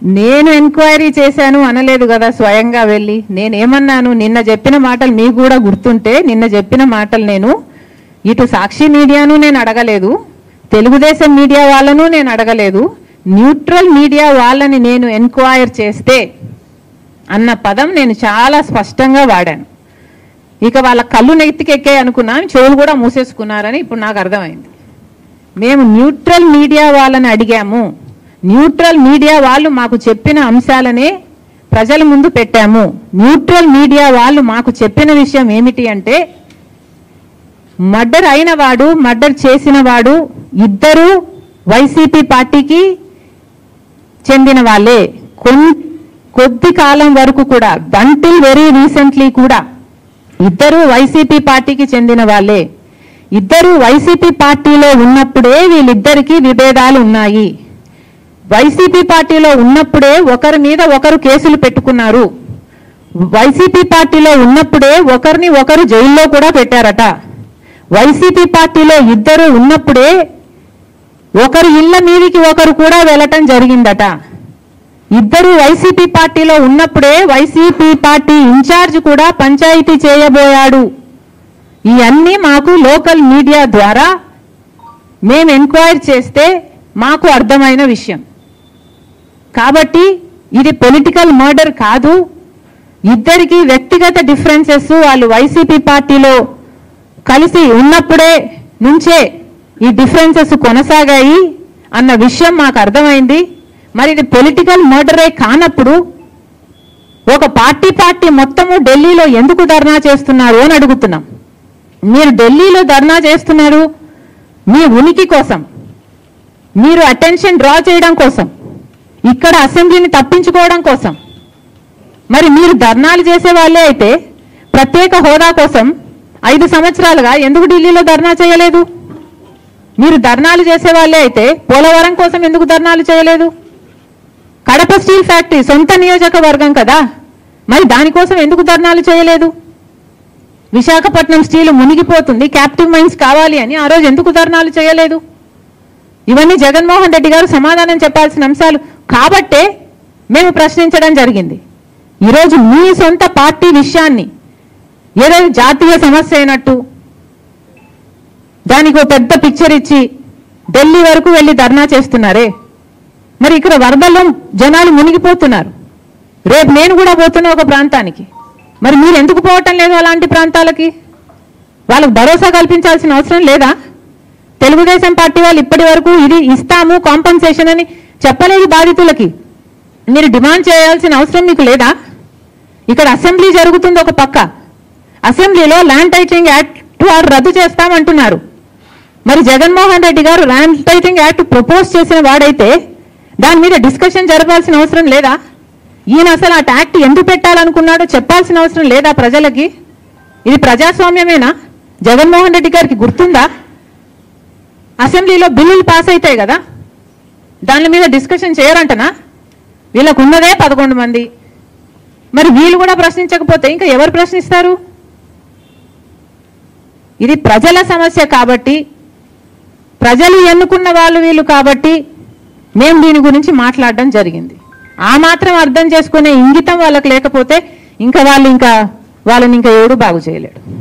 నేను ఎంక్వైరీ చేశాను అనలేదు కదా స్వయంగా వెళ్ళి నేనేమన్నాను నిన్న చెప్పిన మాటలు మీకు కూడా గుర్తుంటే నిన్న చెప్పిన మాటలు నేను ఇటు సాక్షి మీడియాను నేను అడగలేదు తెలుగుదేశం మీడియా వాళ్ళను నేను అడగలేదు న్యూట్రల్ మీడియా వాళ్ళని నేను ఎంక్వైర్ చేస్తే అన్న పదం నేను చాలా స్పష్టంగా వాడాను ఇక వాళ్ళ కళ్ళు నెత్తికెక్కాయి అనుకున్నాను చెవులు కూడా మూసేసుకున్నారని ఇప్పుడు నాకు అర్థమైంది మేము న్యూట్రల్ మీడియా వాళ్ళని అడిగాము న్యూట్రల్ మీడియా వాళ్ళు మాకు చెప్పిన అంశాలనే ప్రజల ముందు పెట్టాము న్యూట్రల్ మీడియా వాళ్ళు మాకు చెప్పిన విషయం ఏమిటి అంటే మర్డర్ అయిన వాడు మర్డర్ చేసిన వాడు ఇద్దరు వైసీపీ పార్టీకి చెందిన వాళ్ళే కొన్ కొద్ది కాలం వరకు కూడా బంటిల్ వెరీ రీసెంట్లీ కూడా ఇద్దరు వైసీపీ పార్టీకి చెందిన వాళ్ళే ఇద్దరు వైసీపీ పార్టీలో ఉన్నప్పుడే వీళ్ళిద్దరికీ విభేదాలు ఉన్నాయి వైసీపీ పార్టీలో ఉన్నప్పుడే ఒకరి మీద ఒకరు కేసులు పెట్టుకున్నారు వైసీపీ పార్టీలో ఉన్నప్పుడే ఒకరిని ఒకరు జైల్లో కూడా పెట్టారట వైసీపీ పార్టీలో ఇద్దరు ఉన్నప్పుడే ఒకరు ఇళ్ల మీదికి ఒకరు కూడా వెళ్ళటం జరిగిందట ఇద్దరు వైసీపీ పార్టీలో ఉన్నప్పుడే వైసీపీ పార్టీ ఇన్ఛార్జ్ కూడా పంచాయతీ చేయబోయాడు ఇవన్నీ మాకు లోకల్ మీడియా ద్వారా మేము ఎంక్వైర్ చేస్తే మాకు అర్థమైన విషయం కాబట్టి ఇది పొలిటికల్ మర్డర్ కాదు ఇద్దరికి వ్యక్తిగత డిఫరెన్సెస్ వాళ్ళు వైసీపీ పార్టీలో కలిసి ఉన్నప్పుడే నుంచే ఈ డిఫరెన్సెస్ కొనసాగాయి అన్న విషయం మాకు అర్థమైంది మరి ఇది పొలిటికల్ మర్డరే కానప్పుడు ఒక పార్టీ పార్టీ మొత్తము ఢిల్లీలో ఎందుకు ధర్నా చేస్తున్నారు అని అడుగుతున్నాం మీరు ఢిల్లీలో ధర్నా చేస్తున్నారు మీ ఉనికి కోసం మీరు అటెన్షన్ డ్రా చేయడం కోసం ఇక్కడ అసెంబ్లీని తప్పించుకోవడం కోసం మరి మీరు ధర్నాలు చేసే వాళ్ళే అయితే ప్రత్యేక హోదా కోసం ఐదు సంవత్సరాలుగా ఎందుకు ఢిల్లీలో ధర్నా చేయలేదు మీరు ధర్నాలు చేసే వాళ్ళే అయితే పోలవరం కోసం ఎందుకు ధర్నాలు చేయలేదు కడప స్టీల్ ఫ్యాక్టరీ సొంత నియోజకవర్గం కదా మరి దానికోసం ఎందుకు ధర్నాలు చేయలేదు విశాఖపట్నం స్టీల్ మునిగిపోతుంది క్యాప్టివ్ మైన్స్ కావాలి అని ఆ రోజు ఎందుకు ధర్నాలు చేయలేదు ఇవన్నీ జగన్మోహన్ రెడ్డి గారు సమాధానం చెప్పాల్సిన అంశాలు కాబట్టే మేము ప్రశ్నించడం జరిగింది ఈరోజు మీ సొంత పార్టీ విషయాన్ని ఏదో జాతీయ సమస్య అయినట్టు దానికి ఒక పెద్ద పిక్చర్ ఇచ్చి ఢిల్లీ వరకు వెళ్ళి ధర్నా చేస్తున్నారే మరి ఇక్కడ వరదల్లో జనాలు మునిగిపోతున్నారు రేపు నేను కూడా పోతున్నా ఒక ప్రాంతానికి మరి మీరు ఎందుకు పోవటం లేదు అలాంటి ప్రాంతాలకి వాళ్ళకు భరోసా కల్పించాల్సిన అవసరం లేదా తెలుగుదేశం పార్టీ వాళ్ళు ఇప్పటి వరకు ఇది ఇస్తాము కాంపన్సేషన్ అని చెప్పలేదు బాధితులకి మీరు డిమాండ్ చేయాల్సిన అవసరం మీకు లేదా ఇక్కడ అసెంబ్లీ జరుగుతుంది ఒక పక్క అసెంబ్లీలో ల్యాండ్ టైటింగ్ యాక్ట్ వారు రద్దు చేస్తామంటున్నారు మరి జగన్మోహన్ రెడ్డి గారు ల్యాండ్ టైటింగ్ యాక్ట్ ప్రపోజ్ చేసిన వాడైతే దాని మీద డిస్కషన్ జరపాల్సిన అవసరం లేదా ఈయన అసలు ఆ యాక్ట్ ఎందుకు పెట్టాలనుకున్నాడో చెప్పాల్సిన అవసరం లేదా ప్రజలకి ఇది ప్రజాస్వామ్యమేనా జగన్మోహన్ రెడ్డి గారికి గుర్తుందా అసెంబ్లీలో బిల్లులు పాస్ అవుతాయి కదా దాని మీద డిస్కషన్ చేయరంటనా వీళ్ళకు ఉన్నదే పదకొండు మంది మరి వీళ్ళు కూడా ప్రశ్నించకపోతే ఇంకా ఎవరు ప్రశ్నిస్తారు ఇది ప్రజల సమస్య కాబట్టి ప్రజలు ఎన్నుకున్న వాళ్ళు వీళ్ళు కాబట్టి మేము దీని గురించి మాట్లాడడం జరిగింది ఆ మాత్రం అర్థం చేసుకునే ఇంగితం వాళ్ళకి లేకపోతే ఇంకా వాళ్ళు ఇంకా వాళ్ళని ఇంకా ఎవడు బాగు చేయలేడు